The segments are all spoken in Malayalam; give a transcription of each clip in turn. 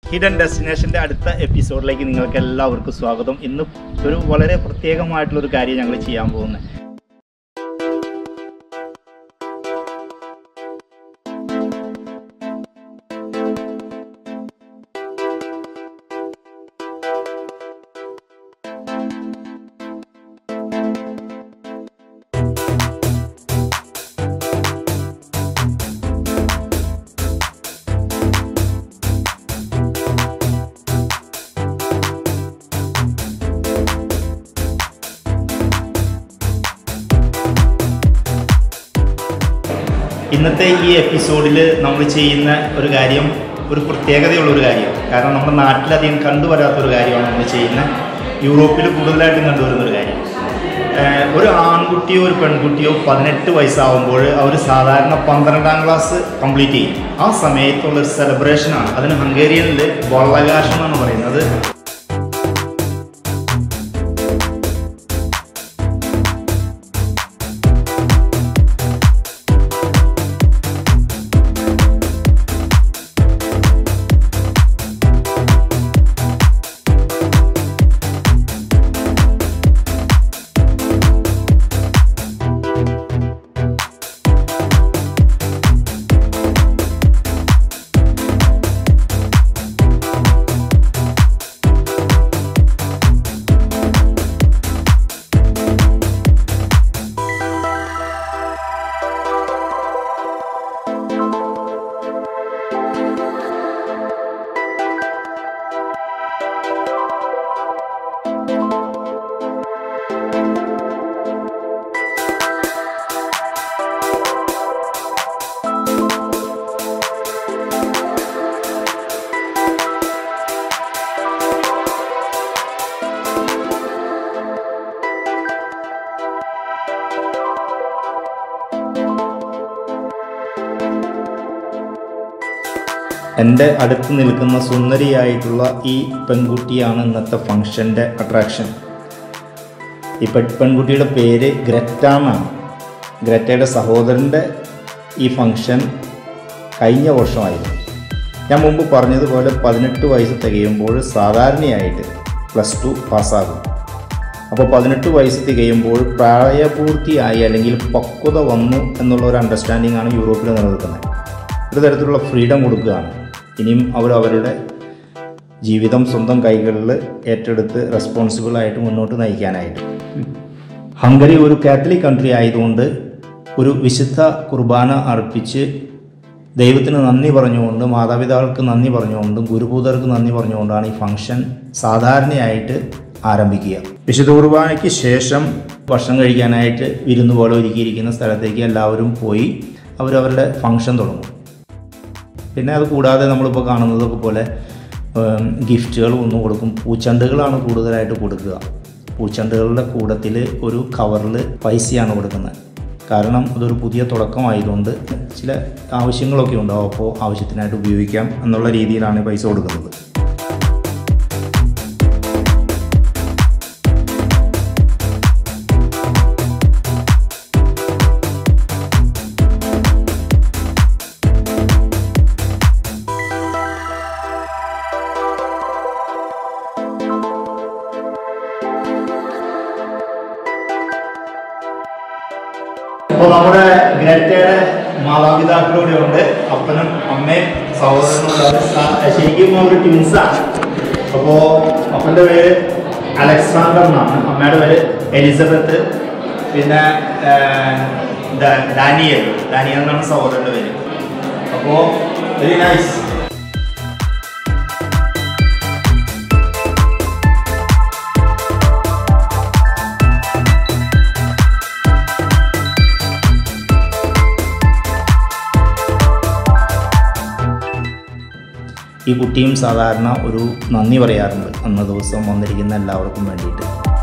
ഹിഡൻ ഡെസ്റ്റിനേഷൻ്റെ അടുത്ത എപ്പിസോഡിലേക്ക് നിങ്ങൾക്ക് എല്ലാവർക്കും സ്വാഗതം ഇന്ന് ഒരു വളരെ പ്രത്യേകമായിട്ടുള്ള ഒരു കാര്യം ഞങ്ങൾ ചെയ്യാൻ പോകുന്നത് ഇന്നത്തെ ഈ എപ്പിസോഡിൽ നമ്മൾ ചെയ്യുന്ന ഒരു കാര്യം ഒരു പ്രത്യേകതയുള്ള ഒരു കാര്യം കാരണം നമ്മുടെ നാട്ടിലധികം കണ്ടുവരാത്ത ഒരു കാര്യമാണ് നമ്മൾ ചെയ്യുന്നത് യൂറോപ്പിൽ കൂടുതലായിട്ടും കണ്ടുവരുന്ന ഒരു കാര്യം ഏഹ് ഒരു ആൺകുട്ടിയോ ഒരു പെൺകുട്ടിയോ പതിനെട്ട് വയസ്സാവുമ്പോൾ അവർ സാധാരണ പന്ത്രണ്ടാം ക്ലാസ് കംപ്ലീറ്റ് ചെയ്യും ആ സമയത്തുള്ള ഒരു സെലിബ്രേഷനാണ് അതിന് ഹംഗേറിയനിൽ വള്ളകാശം എന്നാണ് പറയുന്നത് എൻ്റെ അടുത്ത് നിൽക്കുന്ന സുന്ദരിയായിട്ടുള്ള ഈ പെൺകുട്ടിയാണ് ഇന്നത്തെ ഫംഗ്ഷൻ്റെ അട്രാക്ഷൻ ഈ പെ- പെൺകുട്ടിയുടെ പേര് ഗ്രറ്റ എന്നാണ് ഗ്രറ്റയുടെ സഹോദരൻ്റെ ഈ ഫംഗ്ഷൻ കഴിഞ്ഞ വർഷമായിരുന്നു ഞാൻ മുമ്പ് പറഞ്ഞതുപോലെ പതിനെട്ട് വയസ്സ് തികയുമ്പോൾ സാധാരണയായിട്ട് പ്ലസ് ടു പാസ്സാകും അപ്പോൾ പതിനെട്ട് വയസ്സ് തികയുമ്പോൾ പ്രായപൂർത്തിയായി അല്ലെങ്കിൽ പക്വത വന്നു എന്നുള്ള ഒരു അണ്ടർസ്റ്റാൻഡിംഗ് ആണ് യൂറോപ്പിൽ നിലനിൽക്കുന്നത് ഒരു തരത്തിലുള്ള ഫ്രീഡം കൊടുക്കുകയാണ് ഇനിയും അവർ അവരുടെ ജീവിതം സ്വന്തം കൈകളിൽ ഏറ്റെടുത്ത് റെസ്പോൺസിബിളായിട്ട് മുന്നോട്ട് നയിക്കാനായിട്ട് ഹംഗറി ഒരു കാത്തലിക് കൺട്രി ആയതുകൊണ്ട് ഒരു വിശുദ്ധ കുർബാന അർപ്പിച്ച് ദൈവത്തിന് നന്ദി പറഞ്ഞുകൊണ്ട് മാതാപിതാക്കൾക്ക് നന്ദി പറഞ്ഞുകൊണ്ടും ഗുരുഭൂതർക്ക് നന്ദി പറഞ്ഞുകൊണ്ടാണ് ഈ ഫംഗ്ഷൻ സാധാരണയായിട്ട് ആരംഭിക്കുക വിശുദ്ധ കുർബാനയ്ക്ക് ശേഷം ഭക്ഷണം കഴിക്കാനായിട്ട് വിരുന്ന് പോലെ ഒരുക്കിയിരിക്കുന്ന സ്ഥലത്തേക്ക് എല്ലാവരും പോയി അവരവരുടെ ഫംഗ്ഷൻ തുടങ്ങും പിന്നെ അത് കൂടാതെ നമ്മളിപ്പോൾ കാണുന്നതൊക്കെ പോലെ ഉം, ഗിഫ്റ്റുകൾ ഒന്ന് കൊടുക്കും പൂച്ചണ്ടുകളാണ് കൂടുതലായിട്ട് കൊടുക്കുക പൂച്ചണ്ടുകളുടെ കൂടത്തിൽ ഒരു കവറിൽ പൈസയാണ് കൊടുക്കുന്നത് കാരണം അതൊരു പുതിയ തുടക്കമായതുകൊണ്ട് ചില ആവശ്യങ്ങളൊക്കെ ഉണ്ടാവും അപ്പോൾ ആവശ്യത്തിനായിട്ട് ഉപയോഗിക്കാം എന്നുള്ള രീതിയിലാണ് പൈസ കൊടുക്കുന്നത് അപ്പോൾ നമ്മുടെ ഗ്രറ്റയുടെ മാതാപിതാക്കളൂടെ ഉണ്ട് അപ്പനും അമ്മയും സഹോദരനും ഉണ്ട് അവർ സ- ശരിക്കും അവർ ട്വിൻസാണ് അപ്പോൾ അപ്പൻ്റെ പേര് അലക്സാണ്ടർ എന്നാണ് അമ്മയുടെ പേര് എലിസബത്ത് പിന്നെ ആ, ഡാ- ഡാനിയൽ ഡാനിയൽ എന്നാണ് സഹോദരൻ്റെ പേര് അപ്പോൾ വെരി നൈസ് ഈ കുട്ടിയും സാധാരണ ഒരു നന്ദി പറയാറുണ്ട് അന്ന ദിവസം വന്നിരിക്കുന്ന എല്ലാവർക്കും വേണ്ടിയിട്ട്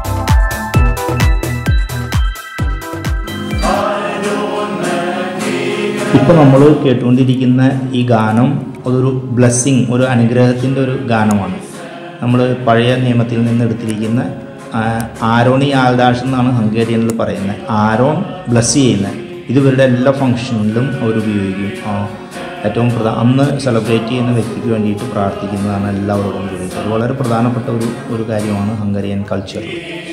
ഇപ്പോൾ നമ്മൾ കേട്ടുകൊണ്ടിരിക്കുന്ന ഈ ഗാനം അതൊരു ബ്ലെസ്സിങ് ഒരു അനുഗ്രഹത്തിൻ്റെ ഒരു ഗാനമാണ് നമ്മൾ പഴയ നിയമത്തിൽ നിന്ന് എടുത്തിരിക്കുന്ന ആ, ആരോണി ആൽദാഷ് എന്നാണ് ഹംഗേറിയനിൽ പറയുന്നത് ആരോൺ ബ്ലസ് ചെയ്യുന്നത് ഇത് ഇവരുടെ എല്ലാ ഫങ്ഷനിലും അവർ ഉപയോഗിക്കും ആ, ഏറ്റവും പ്രധാന അന്ന് സെലിബ്രേറ്റ് ചെയ്യുന്ന വ്യക്തിക്ക് വേണ്ടിയിട്ട് പ്രാർത്ഥിക്കുന്നതാണ് എല്ലാവരോടും കൂടിയിട്ട് അത് വളരെ പ്രധാനപ്പെട്ട ഒരു ഒരു കാര്യമാണ് ഹംഗറിയൻ കൾച്ചറിൽ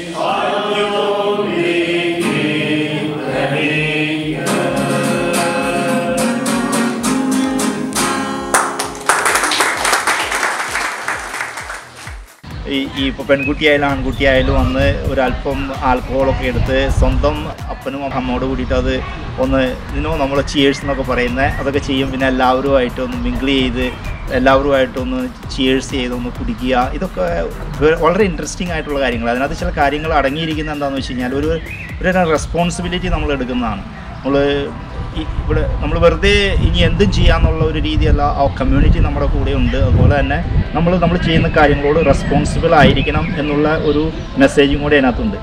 ഈ ഈ ഇപ്പോൾ പെൺകുട്ടിയായാലും ആൺകുട്ടിയായാലും അന്ന് ഒരല്പം ആൽക്കഹോളൊക്കെ എടുത്ത് സ്വന്തം അപ്പനും അമ്മയോട് കൂടിയിട്ട് അത് ഒന്ന് ഇതിനോ നമ്മൾ ചിയേഴ്സ് എന്നൊക്കെ പറയുന്നത് അതൊക്കെ ചെയ്യും പിന്നെ എല്ലാവരുമായിട്ട് ഒന്ന് മിങ്കിൾ ചെയ്ത് എല്ലാവരുമായിട്ടൊന്ന് ചിയേഴ്സ് ചെയ്ത് ഒന്ന് കുടിക്കുക ഇതൊക്കെ വെ- വളരെ ഇൻട്രസ്റ്റിംഗ് ആയിട്ടുള്ള കാര്യങ്ങൾ അതിനകത്ത് ചില കാര്യങ്ങൾ അടങ്ങിയിരിക്കുന്ന എന്താണെന്ന് വെച്ച് കഴിഞ്ഞാൽ ഒരു ഒരു റെസ്പോൺസിബിലിറ്റി നമ്മൾ എടുക്കുന്നതാണ് നമ്മൾ ഈ ഇവിടെ നമ്മൾ വെറുതെ ഇനി എന്തും ചെയ്യാന്നുള്ള ഒരു രീതിയല്ല ആ കമ്മ്യൂണിറ്റി നമ്മുടെ കൂടെ ഉണ്ട് അതുപോലെ തന്നെ നമ്മൾ നമ്മൾ ചെയ്യുന്ന കാര്യങ്ങളോട് റെസ്പോൺസിബിൾ ആയിരിക്കണം എന്നുള്ള ഒരു മെസ്സേജും കൂടെ അതിനകത്തുണ്ട്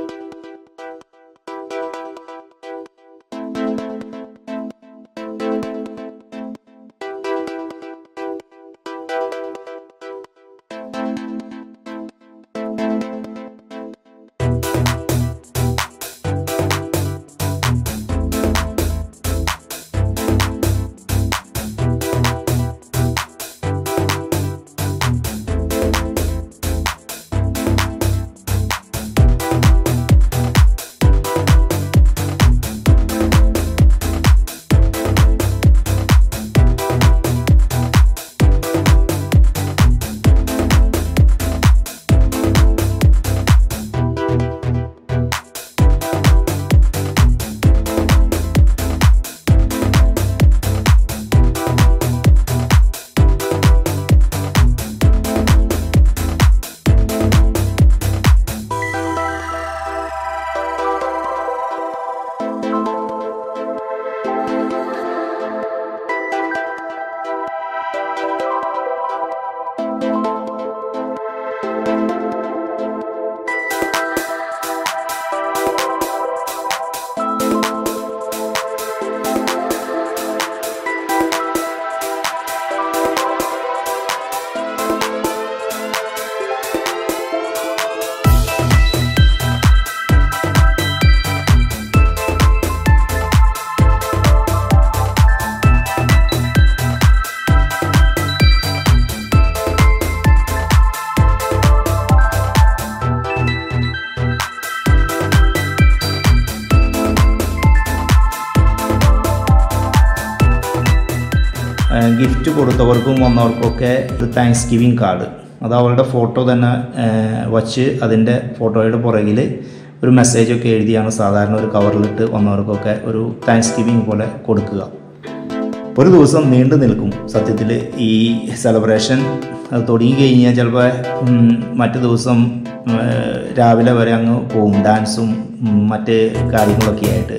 ഗിഫ്റ്റ് കൊടുത്തവർക്കും വന്നവർക്കൊക്കെ ഒരു താങ്ക്സ് ഗിവിങ് കാർഡ് അത് അവരുടെ ഫോട്ടോ തന്നെ ഏഹ്, വച്ച് അതിൻ്റെ ഫോട്ടോയുടെ പുറകിൽ ഒരു മെസ്സേജൊക്കെ എഴുതിയാണ് സാധാരണ ഒരു കവറിലിട്ട് വന്നവർക്കൊക്കെ ഒരു താങ്ക്സ് ഗിവിങ് പോലെ കൊടുക്കുക ഒരു ദിവസം നീണ്ടു നിൽക്കും സത്യത്തിൽ ഈ സെലിബ്രേഷൻ അത് തുടങ്ങി കഴിഞ്ഞാൽ ചിലപ്പോൾ മറ്റു ദിവസം ഉം, രാവിലെ വരെ അങ്ങ് പോവും ഡാൻസും ഉം, മറ്റ് കാര്യങ്ങളൊക്കെ ആയിട്ട്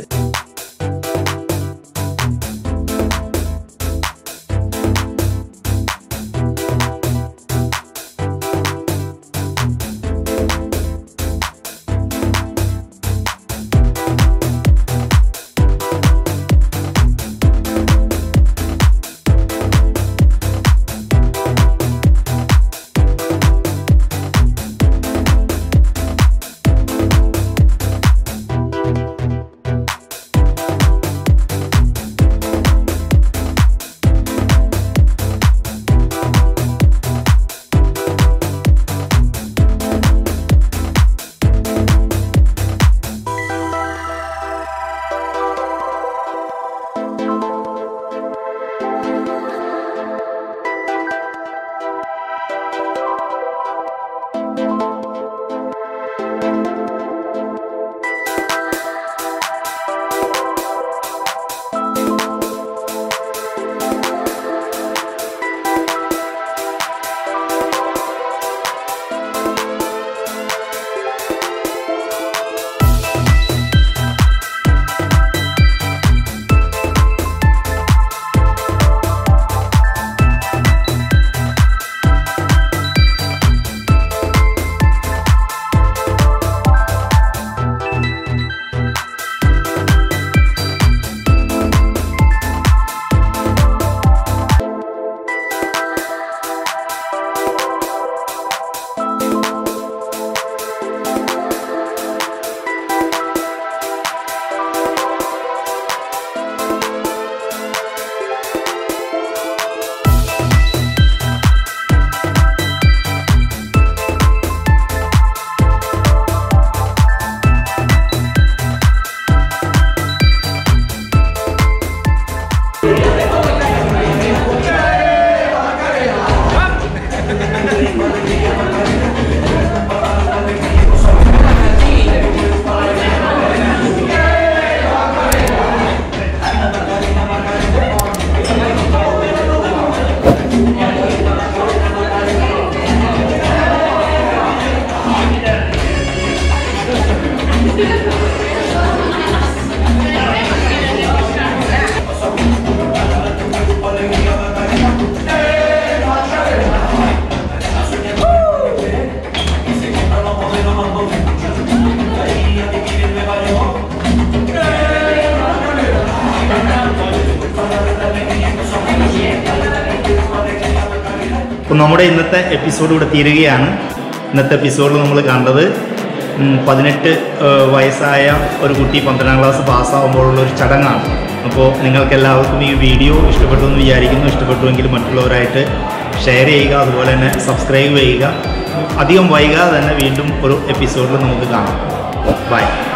അപ്പോൾ നമ്മുടെ ഇന്നത്തെ എപ്പിസോഡ് ഇവിടെ തീരുകയാണ് ഇന്നത്തെ എപ്പിസോഡിൽ നമ്മൾ കണ്ടത് ഉം, പതിനെട്ട് ഏഹ്, വയസ്സായ ഒരു കുട്ടി പന്ത്രണ്ടാം ക്ലാസ് പാസ്സാകുമ്പോഴുള്ള ഒരു ചടങ്ങാണ് അപ്പോൾ നിങ്ങൾക്ക് എല്ലാവർക്കും ഈ വീഡിയോ ഇഷ്ടപ്പെട്ടു എന്ന് വിചാരിക്കുന്നു ഇഷ്ടപ്പെട്ടുവെങ്കിൽ മറ്റുള്ളവരായിട്ട് ഷെയർ ചെയ്യുക അതുപോലെ തന്നെ സബ്സ്ക്രൈബ് ചെയ്യുക അധികം വൈകാതെ തന്നെ വീണ്ടും ഒരു എപ്പിസോഡിൽ നമുക്ക് കാണാം ബൈ